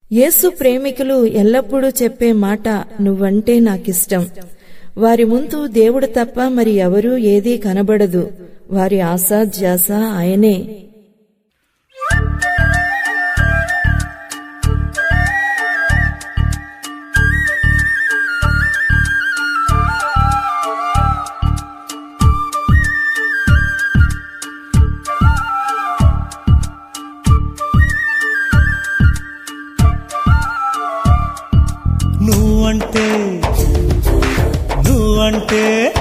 యేసు ప్రేమికులు ఎల్లప్పుడూ చెప్పే మాట నువ్వంటే నాకిష్టం వారి ముందు దేవుడు తప్ప మరి ఎవరూ ఏదీ కనబడదు వారి ఆశ ధ్యాస ఆయనే నువ్వంటే నువ్వంటే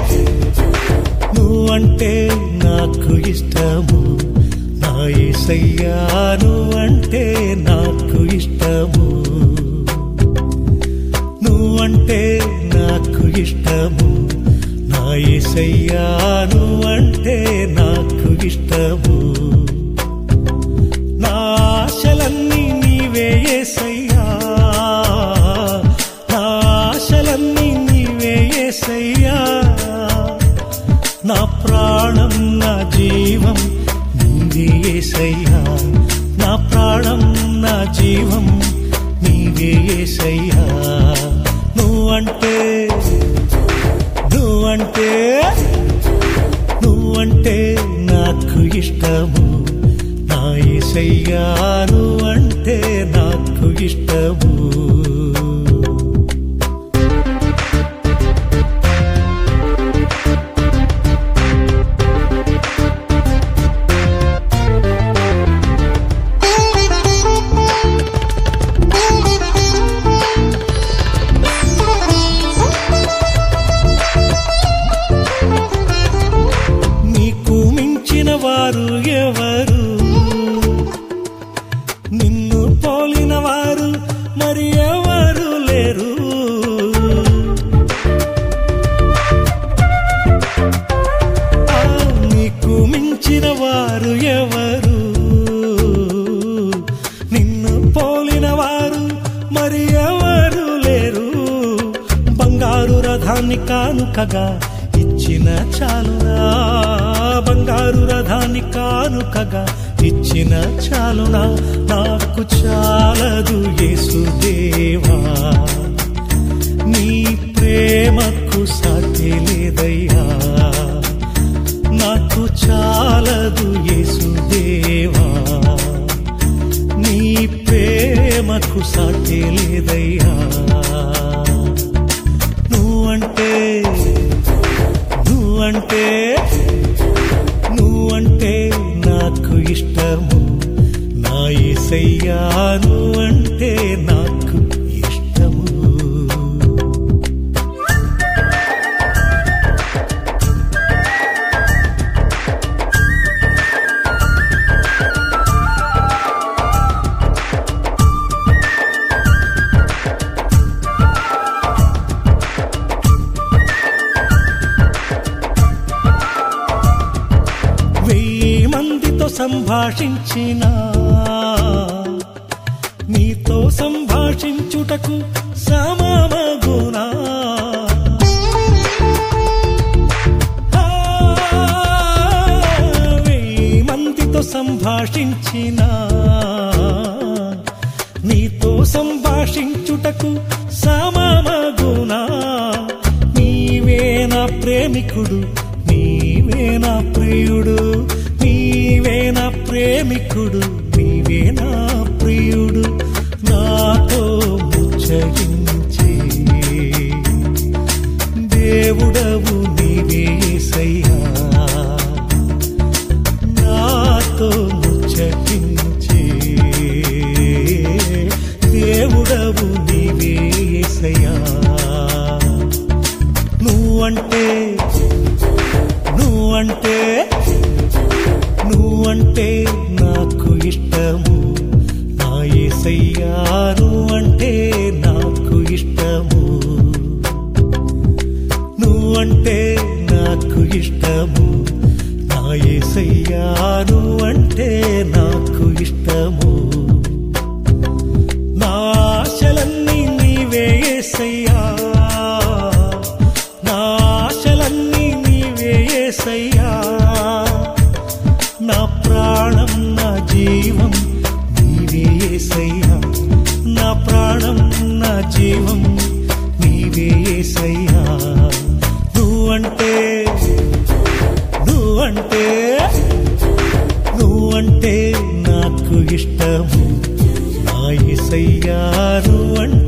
నువ్వంటే నాకు ఇష్టము నా ఏసయ్యా నువ్వంటే నాకు ఇష్టము నువ్వంటే నాకు ఇష్టము నా ఏసయ్యా నువ్వంటే నాకు ఇష్టము నా ఆశలన్నీ నీవే ఏసయ్యా నా ఆశలన్నీ నీవే ఏసయ్యా నా ప్రాణం నా జీవం నీవే ఏసయ్యా నా ప్రాణం నా జీవం నీవే ఏసయ్యా నువ్వంటే నువ్వంటే నువ్వంటే నాకు ఇష్టము నా ఏసయ్యా నువ్వంటే నాకు ఇష్టము నీకు మించిన వారు ఎవరు నిన్ను పోలిన వారు మరి ఎవరు లేరు ఆ, నీకు మించిన వారు ఎవరు నిన్ను పోలిన వారు మరి ఎవరు లేరు బంగారు రథాన్ని కానుకగా ఇచ్చిన చాలునా బంగారు రథాన్ని కానుకగా ఇచ్చిన చాలునా నాకు చాలదు యేసుదేవా నీ ప్రేమకు సాటి లేదయ్యా నాకు చాలదు యేసుదేవా నీ ప్రేమకు సాటి లేదయ్యా నువ్వంటే నువ్వంటే నువ్వంటే నాకు ఇష్టము నా ఏసయ్యా నువ్వంటే నాకు ఇష్టము వెయ్యి మందితో సంభాషించిన నీతో సంభాషించుటకు సమమగునా ఆ, వెయ్యి మందితో సంభాషించిన నీతో సంభాషించుటకు సమమగునా నీవే నా ప్రేమికుడు నీవే నా ప్రియుడు నీవే నా ప్రేమికుడు నీవే నా ప్రియుడు నాతో ముచ్చగించి దేవుడవు నీవే సయ్యా నాతో ముచ్చటించి దేవుడవు నీవే సయ్యా నువ్వంటే నువ్వంటే నువ్వంటే నాకు ఇష్టము నా ఏసయ్యా నువ్వంటే నాకు ఇష్టము నువ్వంటే నాకు ఇష్టము నా ఏసయ్యా నువ్వంటే నాకు ఇష్టము నా ఆశలన్నీ నీవే ఏసయ్యా నా ఆశలన్నీ నీవే ఏసయ్యా నా ప్రాణం నా జీవం నీవే ఏసయ్యా నా జీవం నీవే ఏసయ్యా నువ్వంటే నువ్వంటే నువ్వంటే నాకు ఇష్టము నా ఏసయ్యా నువ్వంటే